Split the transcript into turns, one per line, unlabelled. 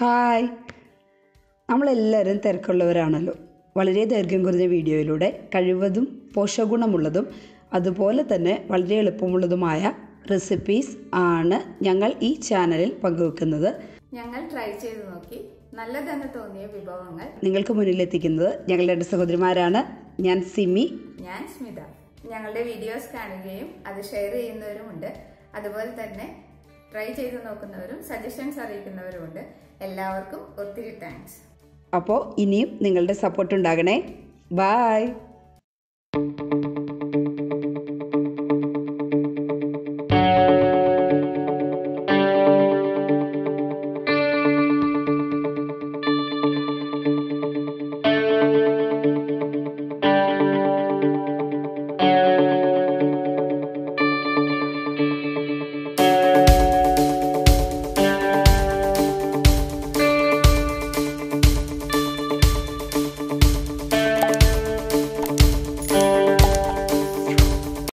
hi നമ്മളെല്ലാവരും തിരക്കുള്ളവരാണല്ലോ വളരെ ദൈർഘ്യം കുറഞ്ഞ വീഡിയോയിലൂടെ കഴിവതും പോഷകഗുണമുള്ളതും അതുപോലെ തന്നെ വളരെ എളുപ്പമുള്ളതുമായ റെസിപ്പീസ് ആണ് ഞങ്ങൾ ഈ ചാനലിൽ പങ്കുവെക്കുന്നത്
ഞങ്ങൾ ട്രൈ ചെയ്ത് നോക്കി നല്ലതെന്ന് തോന്നിയ വിഭവങ്ങൾ
നിങ്ങൾക്ക് മുന്നിലെത്തിക്കുന്നത് ഞങ്ങളുടെ രണ്ട് സഹോദരിമാരാണ് ഞാൻ സിമി
ഞാൻ സ്മിത ഞങ്ങളുടെ വീഡിയോസ് കാണുകയും അത് ഷെയർ ചെയ്യുന്നവരുമുണ്ട് അതുപോലെ തന്നെ ട്രൈ ചെയ്ത് നോക്കുന്നവരും സജഷൻസ് അറിയിക്കുന്നവരുമുണ്ട് എല്ലാവർക്കും ഒത്തിരി താങ്ക്സ്
അപ്പോൾ ഇനിയും നിങ്ങളുടെ സപ്പോർട്ട് ഉണ്ടാകണേ ബായ്